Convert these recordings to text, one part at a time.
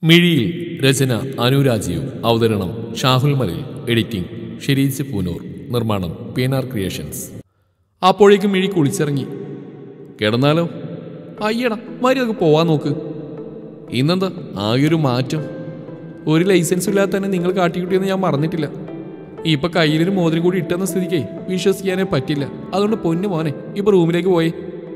മിഴിയിൽ രചന അനുരാജീവ് അവതരണം ഷാഹുൽ മലിൽ എഡിറ്റിംഗ് ഷെരീജ് പൂനൂർ നിർമ്മാണം പി എൻ ആർ ക്രിയേഷൻസ് അപ്പോഴേക്കും മിഴി കുളിച്ചിറങ്ങി കിടന്നാലോ അയ്യടാ മര്യാദക്ക് പോവാൻ നോക്ക് ഇന്നെന്താ ആകെയൊരു മാറ്റം ഒരു ലൈസൻസ് ഇല്ലാതെ തന്നെ നിങ്ങൾ കാട്ടിക്കുട്ടിയെന്ന് ഞാൻ മറന്നിട്ടില്ല ഇപ്പൊ കയ്യിലൊരു മോതിരം കൂടി ഇട്ടെന്ന സ്ഥിതിക്ക് വിശ്വസിക്കാനേ പറ്റില്ല അതുകൊണ്ട് പൊന്നു മോനെ ഇപ്പൊ റൂമിലേക്ക് പോയേ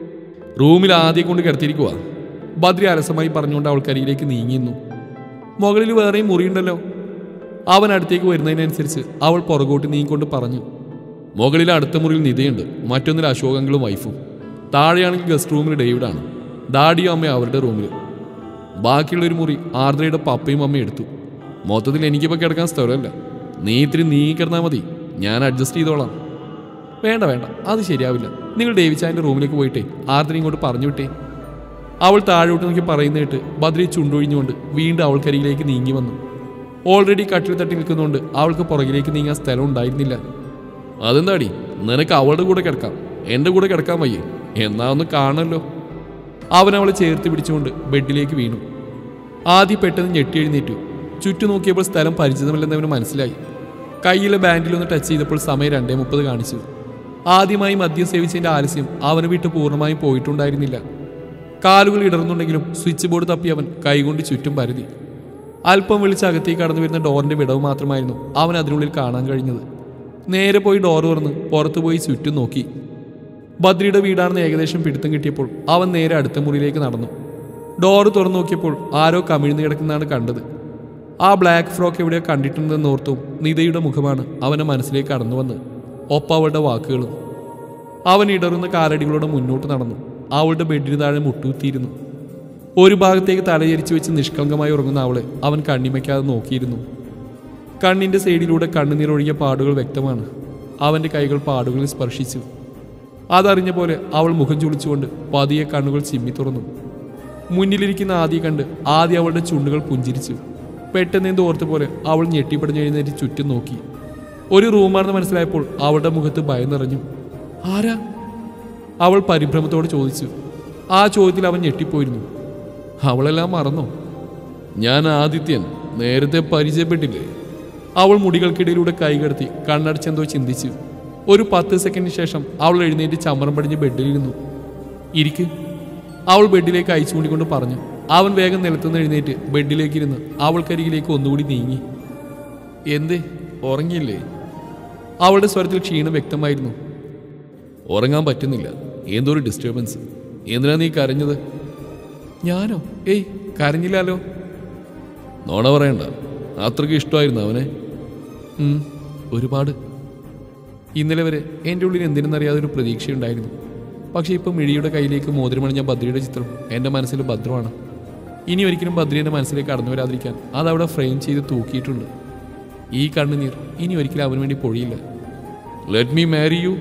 റൂമിൽ ആദ്യം കൊണ്ട് കിടത്തിയിരിക്കുക ബദ്രി അലസമായി പറഞ്ഞുകൊണ്ട് അവൾക്കരികിലേക്ക് നീങ്ങിയിരുന്നു മുകളിൽ വേറെയും മുറിയുണ്ടല്ലോ അവൻ അടുത്തേക്ക് വരുന്നതിനനുസരിച്ച് അവൾ പുറകോട്ട് നീങ്ങിക്കൊണ്ട് പറഞ്ഞു മുകളിൽ അടുത്ത മുറിയിൽ നിതയുണ്ട് മറ്റൊന്നിൽ അശോകങ്ങളും വൈഫും താഴെയാണെങ്കിൽ ഗസ്റ്റ് റൂമിൽ ഡേവിഡാണ് ഡാഡിയും അമ്മയും അവരുടെ റൂമിൽ ബാക്കിയുള്ള ഒരു മുറി ആർദ്രയുടെ പപ്പയും അമ്മയും എടുത്തു മൊത്തത്തിൽ എനിക്കിപ്പോൾ കിടക്കാൻ സ്ഥലമല്ല നീ ഇത്തിരി നീങ്ങി കിടന്നാൽ മതി ഞാൻ അഡ്ജസ്റ്റ് ചെയ്തോളാം വേണ്ട വേണ്ട അത് ശരിയാവില്ല നിങ്ങൾ ഡേവിച്ചാൻ്റെ റൂമിലേക്ക് പോയിട്ടേ ആർദ്ര ഇങ്ങോട്ട് പറഞ്ഞു വിട്ടേ അവൾ താഴോട്ട് നോക്കി പറയുന്ന കേട്ട് ബദ്രി ചുണ്ടൊഴിഞ്ഞുകൊണ്ട് വീണ്ടും അവൾക്കരികിലേക്ക് നീങ്ങി വന്നു ഓൾറെഡി കട്ടിൽ തട്ടി നിൽക്കുന്നതുകൊണ്ട് അവൾക്ക് പുറകിലേക്ക് നീങ്ങാൻ സ്ഥലം ഉണ്ടായിരുന്നില്ല അതെന്താടി നിനക്ക് അവളുടെ കൂടെ കിടക്കാം എൻ്റെ കൂടെ കിടക്കാൻ വയ്യേ എന്നാ ഒന്ന് കാണല്ലോ അവൻ അവളെ ചേർത്ത് പിടിച്ചുകൊണ്ട് ബെഡിലേക്ക് വീണു ആദ്യം പെട്ടെന്ന് ഞെട്ടി എഴുന്നേറ്റു ചുറ്റും നോക്കിയപ്പോൾ സ്ഥലം പരിചിതമല്ലെന്ന് അവന് മനസ്സിലായി കയ്യിലെ ബാൻഡിലൊന്ന് ടച്ച് ചെയ്തപ്പോൾ സമയം രണ്ടേ മുപ്പത് കാണിച്ചു ആദ്യമായി മദ്യം സേവിച്ചതിന്റെ ആലസ്യം അവന് വിട്ട് പൂർണ്ണമായും പോയിട്ടുണ്ടായിരുന്നില്ല കാലുകൾ ഇടർന്നുണ്ടെങ്കിലും സ്വിച്ച് ബോർഡ് തപ്പി അവൻ കൈകൊണ്ട് ചുറ്റും പരതി അല്പം വിളിച്ച് അകത്തേക്ക് കടന്നു വരുന്ന ഡോറിന്റെ വിടവ് മാത്രമായിരുന്നു അവൻ അതിനുള്ളിൽ കാണാൻ കഴിഞ്ഞത് നേരെ പോയി ഡോർ തുറന്ന് പുറത്തു പോയി ചുറ്റും നോക്കി ബദ്രിയുടെ വീടാണെന്ന് ഏകദേശം പിടുത്തം കിട്ടിയപ്പോൾ അവൻ നേരെ അടുത്ത മുറിയിലേക്ക് നടന്നു ഡോറ് തുറന്നു നോക്കിയപ്പോൾ ആരോ കമിഴ്ന്നു കിടക്കുന്നതാണ് കണ്ടത് ആ ബ്ലാക്ക് ഫ്രോക്ക് എവിടെയോ കണ്ടിട്ടുണ്ടെന്ന് ഓർത്തും നിതയുടെ മുഖമാണ് അവന്റെ മനസ്സിലേക്ക് കടന്നു വന്ന് ഒപ്പം അവളുടെ വാക്കുകളും അവൻ ഇടറുന്ന കാലടികളോടെ മുന്നോട്ട് നടന്നു അവളുടെ ബെഡിന് താഴെ മുട്ടുകുത്തിയിരുന്നു ഒരു ഭാഗത്തേക്ക് തലചരിച്ചു വെച്ച് നിഷ്കളങ്കമായി ഉറങ്ങുന്ന അവളെ അവൻ കണ്ണിമയ്ക്കാതെ നോക്കിയിരുന്നു കണ്ണിന്റെ സൈഡിലൂടെ കണ്ണുനീരൊഴുകിയ പാടുകൾ വ്യക്തമാണ് അവന്റെ കൈകൾ പാടുകളിൽ സ്പർശിച്ചു അതറിഞ്ഞ പോലെ അവൾ മുഖം ചുളിച്ചുകൊണ്ട് പതിയെ കണ്ണുകൾ ചിമ്മി തുറന്നു മുന്നിലിരിക്കുന്ന ആദ്യ കണ്ട് ആദ്യ അവളുടെ ചുണ്ടുകൾ പുഞ്ചിരിച്ചു പെട്ടെന്ന് എന്തോ ഓർത്ത പോലെ അവൾ ഞെട്ടിപ്പടിഞ്ഞ് എഴുന്നേറ്റ് ചുറ്റും നോക്കി ഒരു റൂമാണെന്ന് മനസ്സിലായപ്പോൾ അവളുടെ മുഖത്ത് ഭയം നിറഞ്ഞു ആരാ അവൾ പരിഭ്രമത്തോട് ചോദിച്ചു ആ ചോദ്യത്തിൽ അവൻ ഞെട്ടിപ്പോയിരുന്നു അവളെല്ലാം മറന്നോ ഞാൻ ആദിത്യൻ നേരത്തെ പരിചയപ്പെട്ടില്ലേ അവൾ മുടികൾക്കിടയിലൂടെ കൈകടത്തി കണ്ണടച്ചെന്തോ ചിന്തിച്ചു ഒരു പത്ത് സെക്കൻഡിന് ശേഷം അവൾ എഴുന്നേറ്റ് ചമ്മറം പടിഞ്ഞ് ബെഡിലിരുന്നു ഇരിക്ക് അവൾ ബെഡിലേക്ക് അയച്ചു ചൂണ്ടിക്കൊണ്ട് പറഞ്ഞു അവൻ വേഗം നിലത്തുനിന്ന് എഴുന്നേറ്റ് ബെഡിലേക്ക് ഇരുന്ന് അവൾക്കരികിലേക്ക് ഒന്നുകൂടി നീങ്ങി എന്തേ ഉറങ്ങിയില്ലേ അവളുടെ സ്വരത്തിൽ ക്ഷീണം വ്യക്തമായിരുന്നു ഉറങ്ങാൻ പറ്റുന്നില്ല എന്തോ ഒരു ഡിസ്റ്റർബൻസ് എന്തിനാ നീ കരഞ്ഞത് ഞാനോ ഏയ് കരഞ്ഞില്ലല്ലോ നോണ പറയണ്ട അത്രയ്ക്ക് ഇഷ്ടമായിരുന്നു അവനെ ഉം, ഒരുപാട് ഇന്നലെ വരെ എൻ്റെ ഉള്ളിൽ എന്തിനെന്നറിയാതെ ഒരു പ്രതീക്ഷയുണ്ടായിരുന്നു പക്ഷേ ഇപ്പം മിഴിയുടെ കയ്യിലേക്ക് മോതിരമണിഞ്ഞ ബദ്രിയുടെ ചിത്രം എൻ്റെ മനസ്സിൽ ഭദ്രമാണ് ഇനി ഒരിക്കലും ബദ്രി എൻ്റെ മനസ്സിലേക്ക് കടന്നു വരാതിരിക്കാൻ അതവിടെ ഫ്രെയിം ചെയ്ത് തൂക്കിയിട്ടുണ്ട് ഈ കണ്ണുനീർ ഇനി ഒരിക്കലും അവന് വേണ്ടി പൊഴിയില്ല let me marry you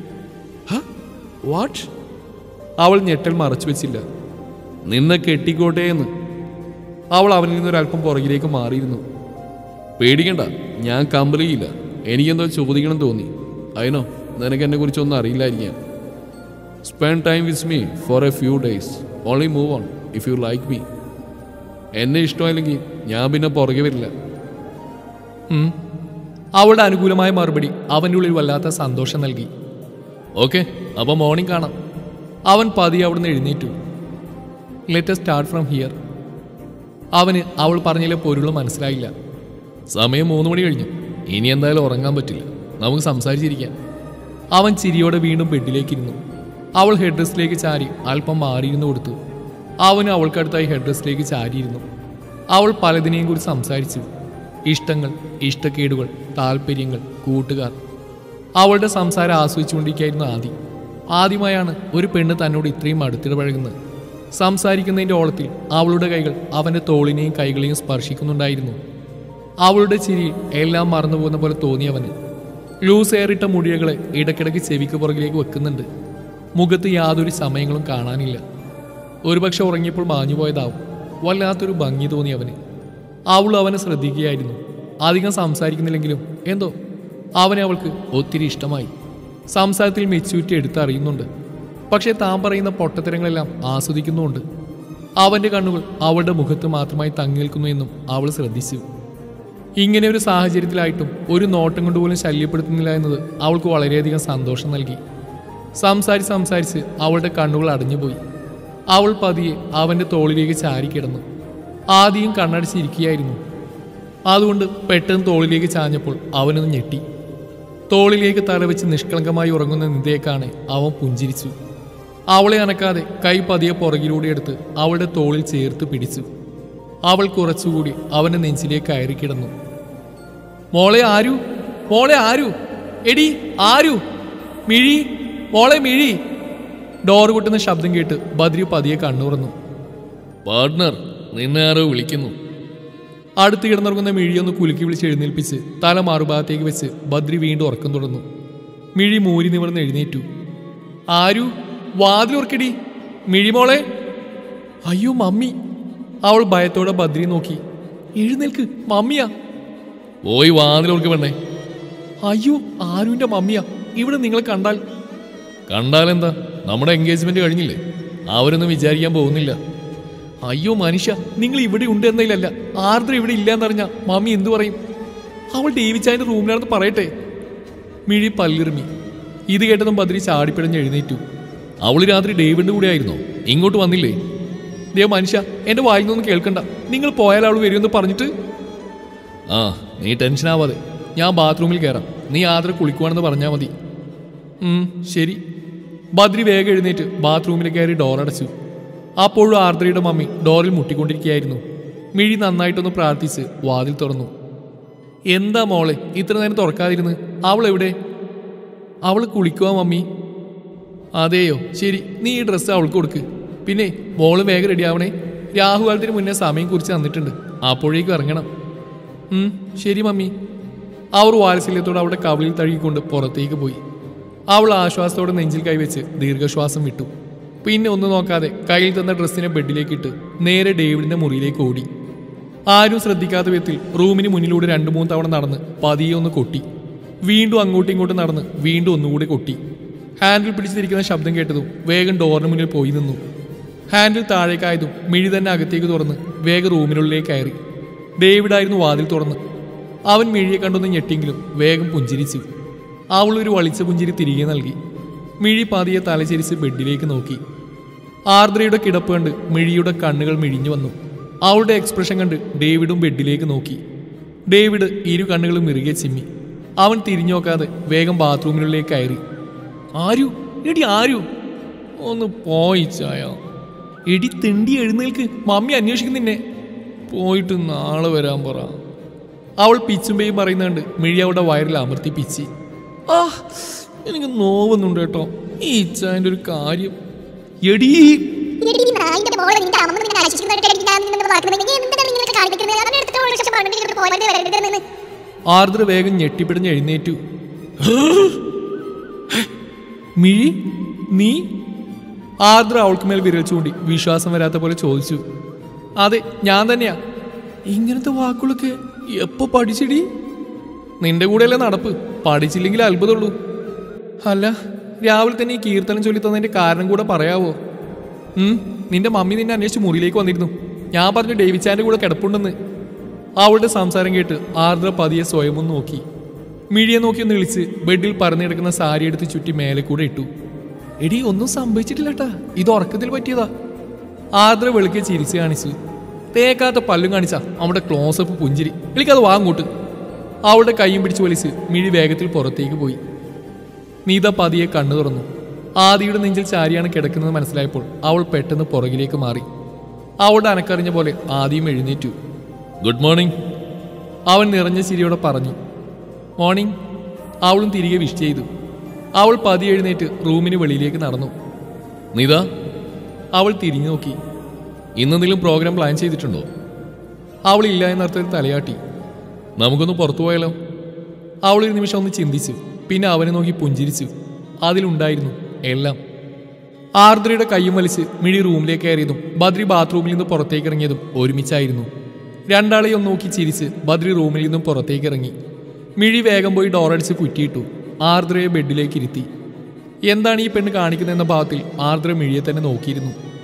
what അവൾ ഞെട്ടൽ മറച്ചു വെച്ചില്ല നിന്നെ കെട്ടിക്കോട്ടെ എന്ന് അവൾ അവനിൽ നിന്നൊരല്പം പുറകിലേക്ക് മാറിയിരുന്നു പേടിക്കണ്ട ഞാൻ കമ്പലിയില്ല എനിക്കെന്തോ ചോദിക്കണം തോന്നി അതിനോ നിനക്ക് എന്നെ കുറിച്ചൊന്നും അറിയില്ലായിരിക്കാം spend time with me for a few days only move on if you like me എന്നെ ഇഷ്ടമായില്ലെങ്കിൽ ഞാൻ പിന്നെ പുറകെ വരില്ല ഉം. അവളുടെ അനുകൂലമായ മറുപടി അവൻ്റെ ഉള്ളിൽ വല്ലാത്ത സന്തോഷം നൽകി ഓക്കെ അപ്പോൾ മോർണിംഗ് കാണാം അവൻ പതിയെ അവിടുന്ന് എഴുന്നേറ്റു ലെറ്റ് സ്റ്റാർട്ട് ഫ്രം ഹിയർ അവന് അവൾ പറഞ്ഞതിലെ പൊരുളും മനസ്സിലായില്ല സമയം മൂന്ന് മണി കഴിഞ്ഞു ഇനി എന്തായാലും ഉറങ്ങാൻ പറ്റില്ല നമുക്ക് സംസാരിച്ചിരിക്കാം അവൻ ചിരിയോടെ വീണ്ടും ബെഡിലേക്കിരുന്നു അവൾ ഹെഡ് ഡ്രസ്സിലേക്ക് ചാരി അല്പം മാറിയിരുന്നു കൊടുത്തു അവന് അവൾക്കടുത്തായി ഹെഡ് ഡ്രസ്സിലേക്ക് ചാരിയിരുന്നു അവൾ പലതിനെയും കുറിച്ച് സംസാരിച്ചു ഇഷ്ടങ്ങൾ ഇഷ്ടക്കേടുകൾ താല്പര്യങ്ങൾ കൂട്ടുകാർ അവളുടെ സംസാരം ആസ്വദിച്ചുകൊണ്ടിരിക്കുകയായിരുന്നു ആദി ആദ്യമായാണ് ഒരു പെണ്ണ് തന്നോട് ഇത്രയും അടുത്തിടപഴകുന്നത് സംസാരിക്കുന്നതിൻ്റെ ഓളത്തിൽ അവളുടെ കൈകൾ അവൻ്റെ തോളിനെയും കൈകളെയും സ്പർശിക്കുന്നുണ്ടായിരുന്നു അവളുടെ ചിരി എല്ലാം മറന്നുപോകുന്ന പോലെ തോന്നിയവന് ലൂസ് എയറിട്ട മുടിയകളെ ഇടയ്ക്കിടയ്ക്ക് ചെവിക്ക് പുറകിലേക്ക് വെക്കുന്നുണ്ട് മുഖത്ത് യാതൊരു സമയങ്ങളും കാണാനില്ല ഒരുപക്ഷെ ഉറങ്ങിയപ്പോൾ മാഞ്ഞുപോയതാവും വല്ലാത്തൊരു ഭംഗി തോന്നി അവന് അവൾ അവനെ ശ്രദ്ധിക്കുകയായിരുന്നു അധികം സംസാരിക്കുന്നില്ലെങ്കിലും എന്തോ അവനെ അവൾക്ക് ഒത്തിരി ഇഷ്ടമായി സംസാരത്തിൽ മെച്യൂരിറ്റി എടുത്തറിയുന്നുണ്ട് പക്ഷേ താൻ പറയുന്ന പൊട്ടത്തരങ്ങളെല്ലാം ആസ്വദിക്കുന്നുമുണ്ട് അവന്റെ കണ്ണുകൾ അവളുടെ മുഖത്ത് മാത്രമായി തങ്ങി നിൽക്കുന്നു എന്നും അവൾ ശ്രദ്ധിച്ചു ഇങ്ങനെ ഒരു സാഹചര്യത്തിലായിട്ടും ഒരു നോട്ടം കൊണ്ട് പോലും ശല്യപ്പെടുത്തുന്നില്ല എന്നത് അവൾക്ക് വളരെയധികം സന്തോഷം നൽകി സംസാരിച്ച് സംസാരിച്ച് അവളുടെ കണ്ണുകൾ അടഞ്ഞുപോയി അവൾ പതിയെ അവന്റെ തോളിലേക്ക് ചാരിക്കിടന്നു ആദ്യം കണ്ണടച്ചിരിക്കുകയായിരുന്നു അതുകൊണ്ട് പെട്ടെന്ന് തോളിലേക്ക് ചാഞ്ഞപ്പോൾ അവനൊന്ന് ഞെട്ടി തോളിലേക്ക് തലവെച്ച് നിഷ്കളങ്കമായി ഉറങ്ങുന്ന നിതയേക്കാണ് അവൻ പുഞ്ചിരിച്ചു അവളെ അനക്കാതെ കൈ പതിയെ പുറകിലൂടെ എടുത്ത് അവളുടെ തോളിൽ ചേർത്ത് പിടിച്ചു അവൾ കുറച്ചുകൂടി അവന്റെ നെഞ്ചിലേക്ക് കയറി കിടന്നു മോളെ ആരു മോളെ ആരു എടി ആരു മിഴി മോളെ മിഴി ഡോർ കൊട്ടുന്ന ശബ്ദം കേട്ട് ബദ്രി പതിയെ കണ്ണുറന്നു പാർട്ട്ണർ നിന്നെ ആരോ വിളിക്കുന്നു അടുത്ത് കിടന്നുറങ്ങുന്ന മിഴിയൊന്ന് കുലുക്കി വിളിച്ച് എഴുന്നേൽപ്പിച്ച് തല മാറുഭാഗത്തേക്ക് വെച്ച് ബദ്രി വീണ്ടും ഉറക്കം തുടർന്നു മിഴി മൂരി നിവർന്ന് എഴുന്നേറ്റു ആരു വാതിലുറക്കടി മിഴിമോളെ അയ്യോ മമ്മി അവൾ ഭയത്തോടെ ബദ്രി നോക്കി എഴുന്നേൽക്ക് മമ്മിയാ പോയി വാതിലുറക്ക് പെണ്ണേ അയ്യോ ആരുവിന്റെ മമ്മിയാ ഇവിടെ നിങ്ങളെ കണ്ടാൽ കണ്ടാലെന്താ നമ്മുടെ എൻഗേജ്മെന്റ് കഴിഞ്ഞില്ലേ അവരൊന്നും വിചാരിക്കാൻ പോകുന്നില്ല അയ്യോ മനുഷ്യ നിങ്ങൾ ഇവിടെ ഉണ്ട് എന്നതിലല്ല ആർദ്ര ഇവിടെ ഇല്ല എന്നറിഞ്ഞ മമ്മി എന്തു പറയും അവൾ ഡേവിച്ചായന്റെ റൂമിലാണെന്ന് പറയട്ടെ മിഴി പല്ലിറുമി ഇത് കേട്ടതും ബദ്രി ചാടിപ്പിഴഞ്ഞ് എഴുന്നേറ്റു അവൾ രാത്രി ഡേവിഡിന്റെ കൂടെ ആയിരുന്നോ ഇങ്ങോട്ട് വന്നില്ലേ ദേ മനുഷ്യ എന്റെ വായിൽ നിന്നൊന്നും കേൾക്കണ്ട നിങ്ങൾ പോയാൽ അവൾ വരുമെന്ന് പറഞ്ഞിട്ട് ആ നീ ടെൻഷൻ ആവാതെ ഞാൻ ബാത്റൂമിൽ കയറാം നീ ആദ്ര കുളിക്കുവാണെന്ന് പറഞ്ഞാൽ മതി ഉം, ശരി ബദ്രി വേഗം എഴുന്നേറ്റ് ബാത്റൂമിൽ കയറി ഡോർ അടച്ചു അപ്പോഴും ആർദ്രയുടെ മമ്മി ഡോറിൽ മുട്ടിക്കൊണ്ടിരിക്കുകയായിരുന്നു മിഴി നന്നായിട്ടൊന്ന് പ്രാർത്ഥിച്ച് വാതിൽ തുറന്നു എന്താ മോളെ ഇത്ര നേരം തുറക്കാതിരുന്ന് അവൾ എവിടെ അവൾ കുളിക്കുവാ മമ്മി അതെയോ ശരി നീ ഈ ഡ്രസ്സ് അവൾക്ക് കൊടുക്ക് പിന്നെ മോള് വേഗം റെഡിയാവണേ രാഹുകാലത്തിന് മുന്നേ സമയം കുറിച്ച് തന്നിട്ടുണ്ട് അപ്പോഴേക്കും ഇറങ്ങണം ഉം, ശരി മമ്മി അവർ വാത്സല്യത്തോടെ അവളുടെ കവിളിൽ തഴുകിക്കൊണ്ട് പുറത്തേക്ക് പോയി അവൾ ആശ്വാസത്തോടെ നെഞ്ചിൽ കൈവച്ച് ദീർഘശ്വാസം വിട്ടു പിന്നെ ഒന്നും നോക്കാതെ കയ്യിൽ തന്ന ഡ്രസ്സിനെ ബെഡിലേക്ക് ഇട്ട് നേരെ ഡേവിഡിന്റെ മുറിയിലേക്ക് ഓടി ആരും ശ്രദ്ധിക്കാത്ത വിധത്തിൽ റൂമിന് മുന്നിലൂടെ രണ്ടു മൂന്ന് തവണ നടന്ന് പതിയെ ഒന്ന് കൊട്ടി വീണ്ടും അങ്ങോട്ടും ഇങ്ങോട്ടും നടന്ന് വീണ്ടും ഒന്നുകൂടി കൊട്ടി ഹാൻഡിൽ പിടിച്ചിരിക്കുന്ന ശബ്ദം കേട്ടതും വേഗം ഡോറിന് മുന്നിൽ പോയി നിന്നു ഹാൻഡിൽ താഴേക്കായതും മിഴി തന്നെ അകത്തേക്ക് തുറന്ന് വേഗം റൂമിനുള്ളിലേക്ക് കയറി ഡേവിഡായിരുന്നു വാതിൽ തുറന്ന് അവൻ മിഴിയെ കണ്ടൊന്ന് ഞെട്ടിയെങ്കിലും വേഗം പുഞ്ചിരിച്ചു അവൾ ഒരു വളിച്ച പുഞ്ചിരി തിരികെ നൽകി മിഴി പതിയെ തലചരിച്ച് ബെഡിലേക്ക് നോക്കി ആർദ്രയുടെ കിടപ്പ് കണ്ട് മിഴിയുടെ കണ്ണുകൾ മിഴിഞ്ഞു വന്നു അവളുടെ എക്സ്പ്രഷൻ കണ്ട് ഡേവിഡും ബെഡിലേക്ക് നോക്കി ഡേവിഡ് ഇരു കണ്ണുകളും ഇറുകെ ചിമ്മി അവൻ തിരിഞ്ഞു നോക്കാതെ വേഗം ബാത്റൂമിനുള്ളിലേക്ക് കയറി ആരു എടി ആരു ഒന്ന് പോയി ചായ എടി തിണ്ടി എഴുന്നേൽക്ക് മമ്മി അന്വേഷിക്കും നിന്നെ പോയിട്ട് നാളെ വരാൻ പറ അവൾ പിച്ചും പേയും പറയുന്നുണ്ട് മിഴി അവളുടെ വയറിൽ അമർത്തി പിച്ചി ആ എനിക്ക് നോവുന്നുണ്ട് കേട്ടോ ഈ ഇച്ചാൻ്റെ ഒരു കാര്യം എടീ എടി നായിന്റെ മോളെ നിന്റെ അമ്മ നിന്നെ ആശിക്കുന്നതായിട്ട് എനിക്ക് ഞാൻ നിന്നെ വളർത്തുന്നത് നീ എന്തിനാണ് നിങ്ങൾക്ക് കാണിക്കുന്നത് ഞാൻ എടുത്തിട്ട് ഒരു ശേഷം പറഞ്ഞു നിങ്ങൾക്ക് പോയത് വരരുതെന്ന് ആർദ്ര വേഗം ഞെട്ടിപ്പിടിഞ്ഞ് എഴുന്നേറ്റു മിഴി നീ ആർദ്ര അവൾക്ക് മേൽ വിരൽ ചൂണ്ടി വിശ്വാസം വരാത്ത പോലെ ചോദിച്ചു അതെ ഞാൻ തന്നെയാ ഇങ്ങനത്തെ വാക്കുകളൊക്കെ എപ്പോ പഠിച്ചിടി നിന്റെ കൂടെയല്ലേ നടപ്പ് പഠിച്ചില്ലെങ്കിൽ അത്ഭുതമുള്ളൂ അല്ല രാവിലെ തന്നെ ഈ കീർത്തനം ചൊല്ലി തന്നതിന്റെ കാരണം കൂടെ പറയാവോ ഉം, നിന്റെ മമ്മി നിന്നെ അന്വേഷിച്ച് മുറിയിലേക്ക് വന്നിരുന്നു ഞാൻ പറഞ്ഞു ഡേവിച്ചാന്റെ കൂടെ കിടപ്പുണ്ടെന്ന് അവളുടെ സംസാരം കേട്ട് ആർദ്ര പതിയെ സ്വയം ഒന്ന് നോക്കി മിഴിയെ നോക്കി ഒന്ന് വിളിച്ച് ബെഡിൽ പറന്നു കിടക്കുന്ന സാരി എടുത്ത് ചുറ്റി മേലെ കൂടെ ഇട്ടു എടി ഒന്നും സംഭവിച്ചിട്ടില്ലട്ടാ ഇത് ഉറക്കത്തിൽ പറ്റിയതാ ആർദ്ര വെളുക്കെ ചിരിച്ച് കാണിച്ചു തേക്കാത്ത പല്ലും കാണിച്ച അവിടെ ക്ലോസപ്പ് പുഞ്ചിരി എനിക്കത് വാങ്ങോട്ട് അവളുടെ കൈയും പിടിച്ച് വലിച്ച് മിഴി വേഗത്തിൽ പുറത്തേക്ക് പോയി നീത പതിയെ കണ്ണു തുറന്നു ആദിയുടെ നെഞ്ചിൽ ചാരിയാണ് കിടക്കുന്നത് മനസ്സിലായപ്പോൾ അവൾ പെട്ടെന്ന് പുറകിലേക്ക് മാറി അവളുടെ അനക്കറിഞ്ഞ പോലെ ആദ്യം എഴുന്നേറ്റു ഗുഡ് മോർണിംഗ് അവൻ നിറഞ്ഞ ചിരിയോടെ പറഞ്ഞു മോർണിംഗ് അവളും തിരികെ വിഷ് ചെയ്തു അവൾ പതി എഴുന്നേറ്റ് റൂമിന് വെളിയിലേക്ക് നടന്നു നീത അവൾ തിരിഞ്ഞു നോക്കി ഇന്നെന്തെങ്കിലും പ്രോഗ്രാം പ്ലാൻ ചെയ്തിട്ടുണ്ടോ അവൾ ഇല്ല എന്നർത്ഥത്തിൽ തലയാട്ടി നമുക്കൊന്ന് പുറത്തു പോയാലോ അവൾ ഒരു നിമിഷം ഒന്ന് ചിന്തിച്ചു പിന്നെ അവനെ നോക്കി പുഞ്ചിരിച്ചു അതിലുണ്ടായിരുന്നു എല്ലാം ആർദ്രയുടെ കൈയും വലിച്ച് മിഴി റൂമിലേക്ക് കയറിയതും ബദ്രി ബാത്റൂമിൽ നിന്ന് പുറത്തേക്ക് ഇറങ്ങിയതും ഒരുമിച്ചായിരുന്നു രണ്ടാളെയും ഒന്ന് നോക്കി ചിരിച്ച് ബദ്രി റൂമിൽ നിന്നും പുറത്തേക്ക് ഇറങ്ങി മിഴി വേഗം പോയി ഡോറടിച്ച് കുറ്റിയിട്ടു ആർദ്രയെ ബെഡിലേക്ക് ഇരുത്തി എന്താണ് ഈ പെണ്ണ് കാണിക്കുന്നതെന്ന ഭാവത്തിൽ ആർദ്ര മിഴിയെ തന്നെ നോക്കിയിരുന്നു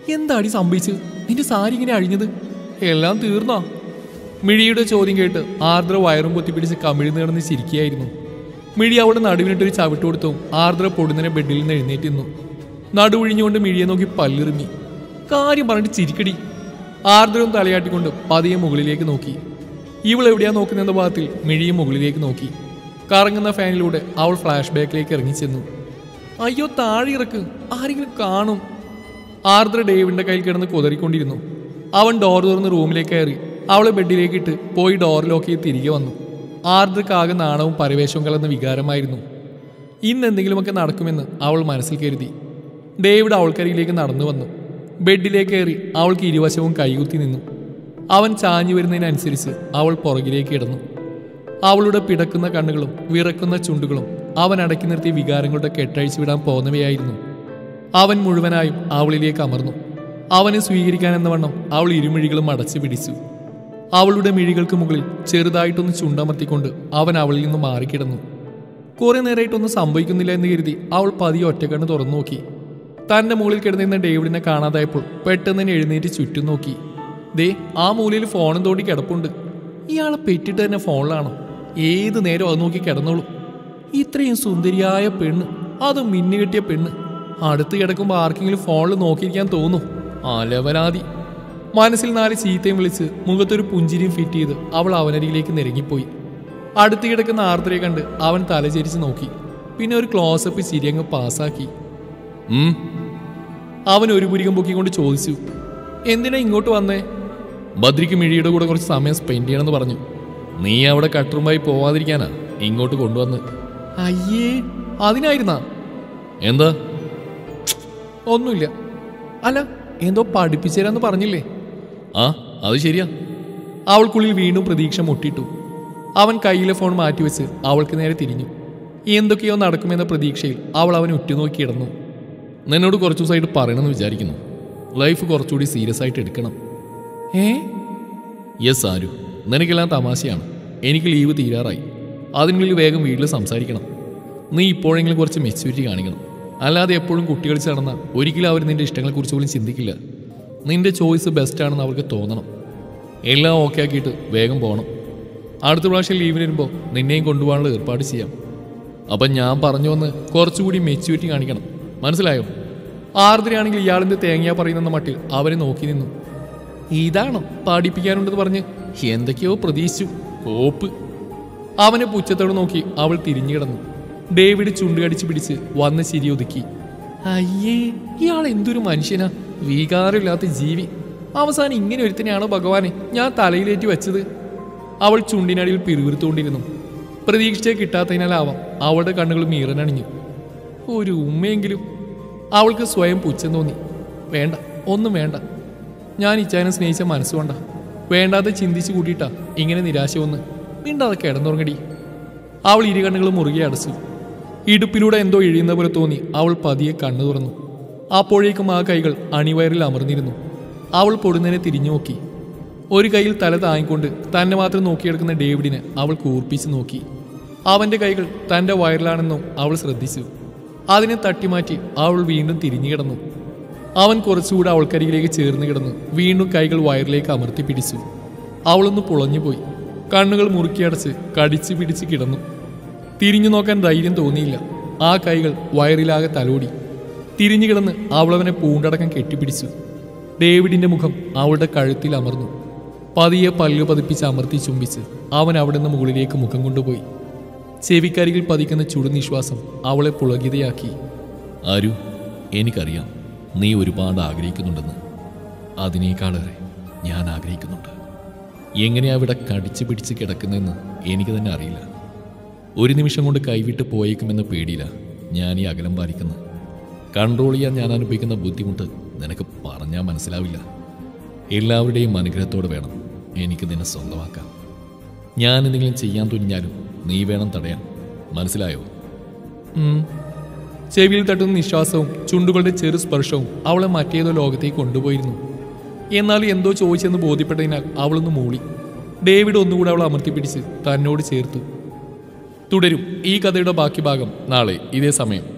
എന്താടി സംഭവിച്ചത് നിന്റെ സാരി ഇങ്ങനെ അഴിഞ്ഞത് എല്ലാം തീർന്നോ മിഴിയുടെ ചോദ്യം കേട്ട് ആർദ്ര വയറും പൊത്തിപ്പിടിച്ച് കമിഴ്ന്ന് കിടന്ന് ചിരിക്കുകയായിരുന്നു മിഴി അവിടെ നടുവിനിട്ടൊരു ചവിട്ട് കൊടുത്തു ആർദ്ര പൊടുന്നനെ ബെഡിൽ നിന്ന് എഴുന്നേറ്റ് നിന്നു നടുവഴിഞ്ഞുകൊണ്ട് മിഴിയെ നോക്കി പല്ലിറുമി കാര്യം പറഞ്ഞിട്ട് ചിരിക്കടി ആർദ്രവും തലയാട്ടിക്കൊണ്ട് പതിയെ മുകളിലേക്ക് നോക്കി ഇവൾ എവിടെയാ നോക്കുന്ന ഭാഗത്തിൽ മിഴിയും മുകളിലേക്ക് നോക്കി കറങ്ങുന്ന ഫാനിലൂടെ അവൾ ഫ്ലാഷ് ബാക്കിലേക്ക് ഇറങ്ങിച്ചെന്നു അയ്യോ താഴെ ഇറക്ക് ആരെങ്കിലും കാണും ആർദ്ര ഡേവിന്റെ കയ്യിൽ കിടന്ന് കുതറിക്കൊണ്ടിരുന്നു അവൻ ഡോർ തുറന്ന് റൂമിലേക്ക് കയറി അവളെ ബെഡിലേക്ക് ഇട്ട് പോയി ഡോർ ലോക്ക് ചെയ്ത് തിരികെ വന്നു ആർദ്രക്കാകെ നാണവും പരവേശവും കലർന്ന വികാരമായിരുന്നു ഇന്ന് എന്തെങ്കിലുമൊക്കെ നടക്കുമെന്ന് അവൾ മനസ്സിൽ കരുതി ഡേവിഡ് അവൾക്കരികിലേക്ക് നടന്നു വന്നു ബെഡിലേക്ക് കയറി അവൾക്ക് ഇരുവശവും കൈകുത്തി നിന്നു അവൻ ചാഞ്ഞു വരുന്നതിനനുസരിച്ച് അവൾ പുറകിലേക്ക് കിടന്നു അവളുടെ പിടക്കുന്ന കണ്ണുകളും വിറക്കുന്ന ചുണ്ടുകളും അവൻ അടക്കി നിർത്തിയ വികാരങ്ങളുടെ കെട്ടഴിച്ചു വിടാൻ പോന്നവയായിരുന്നു അവൻ മുഴുവനായും അവളിലേക്ക് അമർന്നു അവനെ സ്വീകരിക്കാൻ എന്ന വണ്ണം അവൾ ഇരുമിഴികളും അടച്ചു പിടിച്ചു അവളുടെ മിഴികൾക്ക് മുകളിൽ ചെറുതായിട്ടൊന്ന് ചുണ്ടമർത്തിക്കൊണ്ട് അവൻ അവളിൽ നിന്ന് മാറിക്കിടന്നു കുറെ നേരമായിട്ടൊന്നും സംഭവിക്കുന്നില്ല എന്ന് കരുതി അവൾ പതിയെ ഒറ്റക്കണ്ണ് തുറന്നു നോക്കി തന്റെ മുകളിൽ കിടന്നിരുന്ന ഡേവിഡിനെ കാണാതായപ്പോൾ പെട്ടെന്ന് തന്നെ എഴുന്നേറ്റ് ചുറ്റും നോക്കി ദേ ആ മൂലയിൽ ഫോണും തോണ്ടി കിടപ്പുണ്ട് ഇയാളെ പെറ്റിട്ട് തന്നെ ഫോണിലാണോ ഏത് നേരം അത് നോക്കി കിടന്നോളൂ ഇത്രയും സുന്ദരിയായ പെണ്ണ് അത് മിന്നുകെട്ടിയ പെണ്ണ് അടുത്ത് കിടക്കുമ്പോൾ ആർക്കെങ്കിലും ഫോണിൽ നോക്കിയിരിക്കാൻ തോന്നും അലവനാതി മനസ്സിൽ നാല് ചീത്തയും വിളിച്ച് മുഖത്തൊരു പുഞ്ചിരിയും ഫിറ്റ് ചെയ്ത് അവൾ അവനരികിലേക്ക് നിരങ്ങിപ്പോയി അടുത്ത് കിടക്കുന്ന ആർദ്രയെ കണ്ട് അവൻ തലചരിച്ച് നോക്കി പിന്നെ ഒരു ക്ലോസപ്പ് ചിരിയങ്ങ് പാസ്സാക്കി ഉം. അവൻ ഒരു പുരികം പൊക്കിക്കൊണ്ട് ചോദിച്ചു എന്തിനാ ഇങ്ങോട്ട് വന്നേ ബദ്രിക്ക് മിഴിയുടെ കൂടെ കുറച്ച് സമയം സ്പെൻഡ് ചെയ്യണമെന്ന് പറഞ്ഞു നീ അവിടെ കട്ടറുമായി പോവാതിരിക്കാനാ ഇങ്ങോട്ട് കൊണ്ടുവന്ന് അയ്യേ അതിനായിരുന്നാ എന്താ ഒന്നുമില്ല അല്ല എന്തോ പഠിപ്പിച്ചു തരാന്ന് പറഞ്ഞില്ലേ ആ അത് ശരിയാ അവൾക്കുള്ളിൽ വീണ്ടും പ്രതീക്ഷ മുട്ടിട്ടു അവൻ കയ്യിലെ ഫോൺ മാറ്റിവെച്ച് അവൾക്ക് നേരെ തിരിഞ്ഞു എന്തൊക്കെയോ നടക്കുമെന്ന പ്രതീക്ഷയിൽ അവൾ അവനെ ഉറ്റുനോക്കി കിടന്നു നിന്നോട് കുറച്ചു ദിവസമായിട്ട് പറയണമെന്ന് വിചാരിക്കുന്നു ലൈഫ് കുറച്ചുകൂടി സീരിയസ് ആയിട്ട് എടുക്കണം ഏ യെസ് ആരു നിനക്കെല്ലാം തമാശയാണ് എനിക്ക് ലീവ് തീരാറായി അതിനുള്ളിൽ വേഗം വീട്ടിൽ സംസാരിക്കണം നീ ഇപ്പോഴെങ്കിലും കുറച്ച് മെച്യൂരിറ്റി കാണിക്കണം അല്ലാതെ എപ്പോഴും കുട്ടി കളിച്ച് നടന്ന ഒരിക്കലും അവർ നിന്റെ ഇഷ്ടങ്ങളെക്കുറിച്ച് പോലും ചിന്തിക്കില്ല നിന്റെ ചോയ്സ് ബെസ്റ്റ് ആണെന്ന് അവർക്ക് തോന്നണം എല്ലാം ഓക്കെ ആക്കിയിട്ട് വേഗം പോകണം അടുത്ത പ്രാവശ്യം ലീവിന് വരുമ്പോൾ നിന്നെയും കൊണ്ടുപോകാനുള്ള ഏർപ്പാട് ചെയ്യാം അപ്പം ഞാൻ പറഞ്ഞു വന്ന് കുറച്ചുകൂടി മെച്യൂരിറ്റി കാണിക്കണം മനസ്സിലായോ ആർദ്രയാണെങ്കിൽ ഇയാളിന്റെ തേങ്ങയാ പറയുന്ന മട്ടിൽ അവരെ നോക്കി നിന്നു ഇതാണോ പഠിപ്പിക്കാനുണ്ടെന്ന് പറഞ്ഞ് എന്തൊക്കെയോ പ്രതീക്ഷിച്ചു കോപ്പ് അവനെ പുച്ഛത്തോട് നോക്കി അവൾ തിരിഞ്ഞു കിടന്നു ഡേവിഡ് ചുണ്ടുകടിച്ച് പിടിച്ച് വന്ന് ചിരി ഒതുക്കി അയ്യേ ഇയാൾ എന്തൊരു മനുഷ്യനാ വികാരമില്ലാത്ത ജീവി അവസാനം ഇങ്ങനെ ഒരുത്തനെയാണോ ഭഗവാനെ ഞാൻ തലയിലേറ്റി വെച്ചത് അവൾ ചുണ്ടിനടിയിൽ പിറുവിറുത്തുകൊണ്ടിരുന്നു പ്രതീക്ഷിച്ചേ കിട്ടാത്തതിനാലാവാം അവളുടെ കണ്ണുകൾ മീറനണിഞ്ഞു ഒരു ഉമ്മയെങ്കിലും അവൾക്ക് സ്വയം പുച്ഛം തോന്നി വേണ്ട ഒന്നും വേണ്ട ഞാൻ ഇച്ചാനെ സ്നേഹിച്ച മനസ്സുകൊണ്ട വേണ്ടാതെ ചിന്തിച്ചു കൂട്ടിയിട്ടാ ഇങ്ങനെ നിരാശ വന്ന് മിണ്ടാതെ കിടന്നുറങ്ങടി അവൾ ഇരു കണ്ണുകളും മുറുകെ അടച്ചു ഇടുപ്പിലൂടെ എന്തോ ഇഴിയുന്ന പോലെ തോന്നി അവൾ പതിയെ കണ്ണു തുറന്നു അപ്പോഴേക്കും ആ കൈകൾ അണിവയറിൽ അമർന്നിരുന്നു അവൾ പൊടുന്നതിനെ തിരിഞ്ഞു നോക്കി ഒരു കൈയിൽ തല താങ്ങിക്കൊണ്ട് തന്നെ മാത്രം നോക്കിയെടുക്കുന്ന ഡേവിഡിനെ അവൾ കൂർപ്പിച്ച് നോക്കി അവന്റെ കൈകൾ തന്റെ വയറിലാണെന്നും അവൾ ശ്രദ്ധിച്ചു അതിനെ തട്ടിമാറ്റി അവൾ വീണ്ടും തിരിഞ്ഞു കിടന്നു അവൻ കുറച്ചുകൂടെ അവൾക്കരികിലേക്ക് ചേർന്ന് കിടന്നു വീണ്ടും കൈകൾ വയറിലേക്ക് അമർത്തി പിടിച്ചു അവളൊന്ന് പുളഞ്ഞുപോയി കണ്ണുകൾ മുറുക്കിയടച്ച് കടിച്ചു പിടിച്ച് കിടന്നു തിരിഞ്ഞു നോക്കാൻ ധൈര്യം തോന്നിയില്ല ആ കൈകൾ വയറിലാകെ തലോടി തിരിഞ്ഞു കിടന്ന് അവളവനെ പൂണ്ടടക്കം കെട്ടിപ്പിടിച്ചു ഡേവിഡിന്റെ മുഖം അവളുടെ കഴുത്തിൽ അമർന്നു പതിയെ പല്ലു പതിപ്പിച്ച് അമർത്തി ചുംബിച്ച് അവൻ അവിടെ നിന്ന് മുകളിലേക്ക് മുഖം കൊണ്ടുപോയി ചെവിക്കരികിൽ പതിക്കുന്ന ചുടുനിശ്വാസം അവളെ പുളകിതയാക്കി ആരു എനിക്കറിയാം നീ ഒരുപാട് ആഗ്രഹിക്കുന്നുണ്ടെന്ന് അതിനേക്കാളേറെ ഞാൻ ആഗ്രഹിക്കുന്നുണ്ട് എങ്ങനെയാ അവിടെ കടിച്ചു പിടിച്ച് കിടക്കുന്നതെന്ന് എനിക്ക് തന്നെ അറിയില്ല ഒരു നിമിഷം കൊണ്ട് കൈവിട്ട് പോയേക്കുമെന്ന പേടിയില്ല ഞാൻ ഈ അകലം പാലിക്കുന്നത് കൺട്രോൾ ചെയ്യാൻ ഞാൻ അനുഭവിക്കുന്ന ബുദ്ധിമുട്ട് നിനക്ക് പറഞ്ഞാൽ മനസ്സിലാവില്ല എല്ലാവരുടെയും അനുഗ്രഹത്തോടെ വേണം എനിക്ക് നിന്നെ സ്വന്തമാക്കാം ഞാൻ എന്തെങ്കിലും ചെയ്യാൻ തുനിഞ്ഞാലും നീ വേണം തടയാൻ മനസ്സിലായോ ഉം. ചെവിയിൽ തട്ടുന്ന നിശ്വാസവും ചുണ്ടുകളുടെ ചെറു സ്പർശവും അവളെ മറ്റേതോ ലോകത്തേക്ക് കൊണ്ടുപോയിരുന്നു എന്നാൽ എന്തോ ചോദിച്ചെന്ന് ബോധ്യപ്പെട്ടതിനാൽ അവളൊന്ന് മൂളി ഡേവിഡ് ഒന്നുകൂടെ അവളെ അമർത്തിപ്പിടിച്ച് തന്നോട് ചേർത്തു തുടരും ഈ കഥയുടെ ബാക്കി ഭാഗം നാളെ ഇതേ സമയം